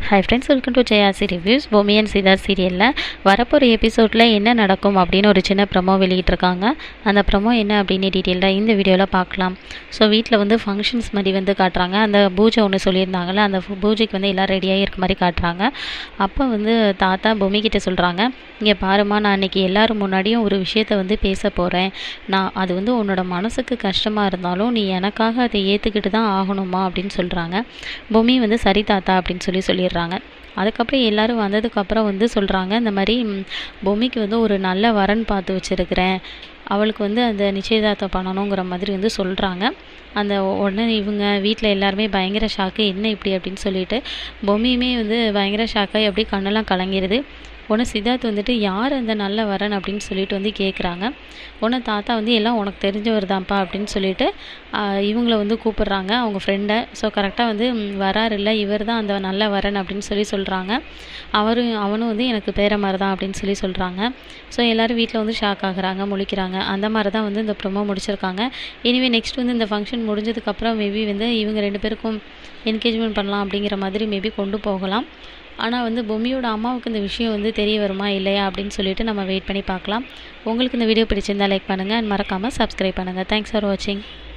hi friends welcome to Jayasi reviews Pommi and Sithar சீரியலில் வரப்போகிற எபிசோடில் என்ன நடக்கும் அப்படின்னு ஒரு சின்ன ப்ரமோ வெளியிட்டிருக்காங்க அந்த ப்ரமோ என்ன அப்படின்னு டீட்டெயிலாக இந்த வீடியோவில் பார்க்கலாம் ஸோ வீட்டில் வந்து ஃபங்க்ஷன்ஸ் மாதிரி வந்து காட்டுறாங்க அந்த பூஜை ஒன்று சொல்லியிருந்தாங்கல்ல அந்த ஃபு- பூஜைக்கு வந்து எல்லாம் ரெடியாகி இருக்க மாதிரி காட்டுறாங்க அப்போ வந்து தாத்தா பொம்மி கிட்ட சொல்கிறாங்க இங்கே பாருமா நான் அன்றைக்கி எல்லாரும் முன்னாடியும் ஒரு விஷயத்த வந்து பேச போகிறேன் நான் அது வந்து உன்னோட மனசுக்கு கஷ்டமாக இருந்தாலும் நீ எனக்காக அதை ஏற்றுக்கிட்டு தான் ஆகணுமா அப்படின்னு சொல்கிறாங்க பொம்மி வந்து சரி தாத்தா அப்படின்னு சொல்லி சொல்லிடுறாங்க அதுக்கப்புறம் எல்லாரும் வந்ததுக்கப்புறம் வந்து சொல்கிறாங்க இந்த மாதிரி ம், பொம்மிக்கு வந்து ஒரு நல்ல வரன் பார்த்து வச்சுருக்கிறேன் அவளுக்கு வந்து அந்த நிச்சயதார்த்தம் பண்ணணுங்கிற மாதிரி வந்து சொல்கிறாங்க அந்த உடனே இவங்க வீட்டில் எல்லாருமே பயங்கர ஷாக்கு என்ன இப்படி அப்படின்னு சொல்லிட்டு பொம்மியுமே வந்து பயங்கர ஷாக்காகி அப்படியே கண்ணெல்லாம் கலங்கிடுது உடனே சித்தார்த் வந்துட்டு யார் அந்த நல்ல வரன் அப்படின்னு சொல்லிட்டு வந்து கேட்குறாங்க உடனே தாத்தா வந்து எல்லாம் உனக்கு தெரிஞ்சவர் தான்ப்பா அப்படின்னு சொல்லிட்டு ஆஹ், இவங்கள வந்து கூப்பிடுறாங்க அவங்க ஃப்ரெண்டை ஸோ கரெக்டாக வந்து ம், வராரு இல்லை இவர் தான் அந்த நல்ல வரன் அப்படின்னு சொல்லி சொல்கிறாங்க அவரும் அவனும் வந்து எனக்கு பேர மாதிரி தான் அப்படின்னு சொல்லி சொல்கிறாங்க ஸோ எல்லோரும் வீட்டில் வந்து ஷாக் ஆகுறாங்க முழிக்கிறாங்க அந்த மாதிரி தான் வந்து இந்த ப்ரொமோ முடிச்சிருக்காங்க எனிவே நெக்ஸ்ட் வந்து இந்த ஃபங்க்ஷன் முடிஞ்சதுக்கப்புறம் மேபி வந்து இவங்க ரெண்டு பேருக்கும் என்கேஜ்மெண்ட் பண்ணலாம் அப்படிங்கிற மாதிரி மேபி கொண்டு போகலாம் ஆனால் வந்து பொம்மியோட அம்மாவுக்கு இந்த விஷயம் வந்து தெரிய வருமா இல்லையா அப்படின்னு சொல்லிட்டு நம்ம வெயிட் பண்ணி பார்க்கலாம் உங்களுக்கு இந்த வீடியோ பிடிச்சிருந்தா லைக் பண்ணுங்கள் அண்ட் மறக்காமல் சப்ஸ்கிரைப் பண்ணுங்கள் தேங்க்ஸ் ஃபார் வாட்சிங்